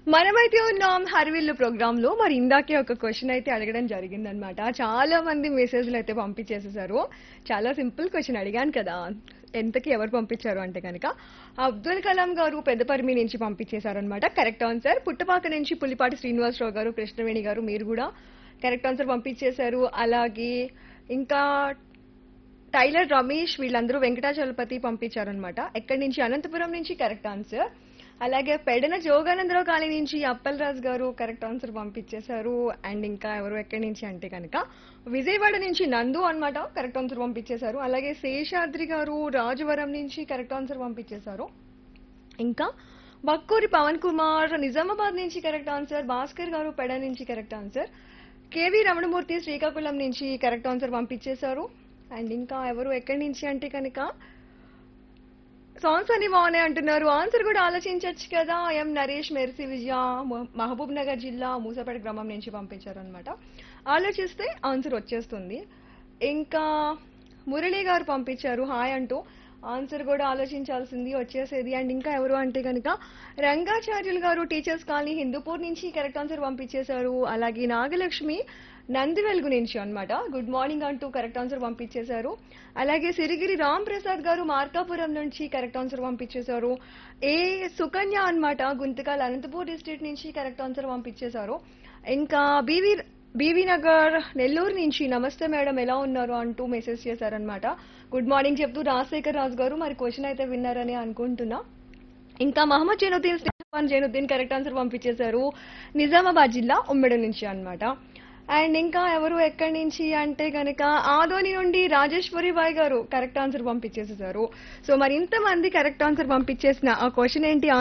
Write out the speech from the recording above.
మనమైతే ఉన్నాం హర్విల్లు ప్రోగ్రామ్ లో మరి ఇందాకే ఒక క్వశ్చన్ అయితే అడగడం జరిగిందనమాట చాలా మంది మెసేజ్లు అయితే పంపించేసేసారు చాలా సింపుల్ క్వశ్చన్ అడిగాను కదా ఎంతకి ఎవరు పంపించారు అంటే కనుక అబ్దుల్ కలాం గారు పెద్దపరిమి నుంచి పంపించేశారనమాట కరెక్ట్ ఆన్సర్ పుట్టపాక నుంచి పులిపాటి శ్రీనివాసరావు గారు కృష్ణవేణి గారు మీరు కూడా కరెక్ట్ ఆన్సర్ పంపించేశారు అలాగే ఇంకా టైలర్ రమేష్ వీళ్ళందరూ వెంకటాచలపతి పంపించారనమాట ఎక్కడి నుంచి అనంతపురం నుంచి కరెక్ట్ ఆన్సర్ అలాగే పెడన జోగానందరావు కాలనీ నుంచి అప్పలరాజు గారు కరెక్ట్ ఆన్సర్ పంపించేశారు అండ్ ఇంకా ఎవరు ఎక్కడి నుంచి అంటే కనుక విజయవాడ నుంచి నందు అన్నమాట కరెక్ట్ ఆన్సర్ పంపించేశారు అలాగే శేషాద్రి గారు రాజవరం నుంచి కరెక్ట్ ఆన్సర్ పంపించేశారు ఇంకా బక్కూరి పవన్ కుమార్ నిజామాబాద్ నుంచి కరెక్ట్ ఆన్సర్ భాస్కర్ గారు పెడ నుంచి correct answer K V Ramanamurthy Srikakulam నుంచి కరెక్ట్ ఆన్సర్ పంపించేశారు అండ్ ఇంకా ఎవరు ఎక్కడి నుంచి అంటే కనుక సాంగ్స్ అన్ని బాగున్నాయి అంటున్నారు ఆన్సర్ కూడా ఆలోచించవచ్చు కదా ఎం నరేష్ మెర్సి విజయ మ- మహబూబ్ నగర్ జిల్లా మూసపేట గ్రామం నుంచి పంపించారు అనమాట ఆలోచిస్తే ఆన్సర్ వచ్చేస్తుంది ఇంకా మురళి గారు పంపించారు హాయ్ అంటూ ఆన్సర్ కూడా ఆలోచించాల్సింది వచ్చేసేది అండ్ ఇంకా ఎవరు అంటే కనుక రంగాచార్యులు గారు టీచర్స్ కాలనీ హిందూపూర్ నుంచి కరెక్ట్ ఆన్సర్ పంపించేశారు అలాగే నాగలక్ష్మి నంది వెలుగు నుంచి అన్నమాట గుడ్ మార్నింగ్ అంటూ కరెక్ట్ ఆన్సర్ పంపించేశారు అలాగే సిరిగిరి రామ్ ప్రసాద్ గారు మార్కాపురం నుంచి కరెక్ట్ ఆన్సర్ పంపించేశారు ఏ సుకన్య అన్నమాట గుంతకాల్ అనంతపూర్ డిస్ట్రిక్ట్ నుంచి కరెక్ట్ ఆన్సర్ పంపించేశారు ఇంకా బీవీ బీవీ నగర్ నెల్లూరు నుంచి నమస్తే మేడం ఎలా ఉన్నారు అంటూ మెసేజ్ చేశారనమాట గుడ్ మార్నింగ్ చెప్తూ రాజశేఖర్ రాజు గారు మరి క్వశ్చన్ అయితే విన్నారని అనుకుంటున్నా ఇంకా Mohammed Zainuddin Stephan Zainuddin correct answer పంపించేశారు నిజామాబాద్ జిల్లా ఉమ్మడి నుంచి అన్నమాట అండ్ ఇంకా ఎవరు ఎక్కడి నుంచి అంటే కనుక ఆదోని నుండి రాజేశ్వరి బాయ్ గారు కరెక్ట్ ఆన్సర్ పంపించేసేసారు సో మరి ఇంతమంది కరెక్ట్ ఆన్సర్ పంపించేసిన ఆ క్వశ్చన్ ఏంటి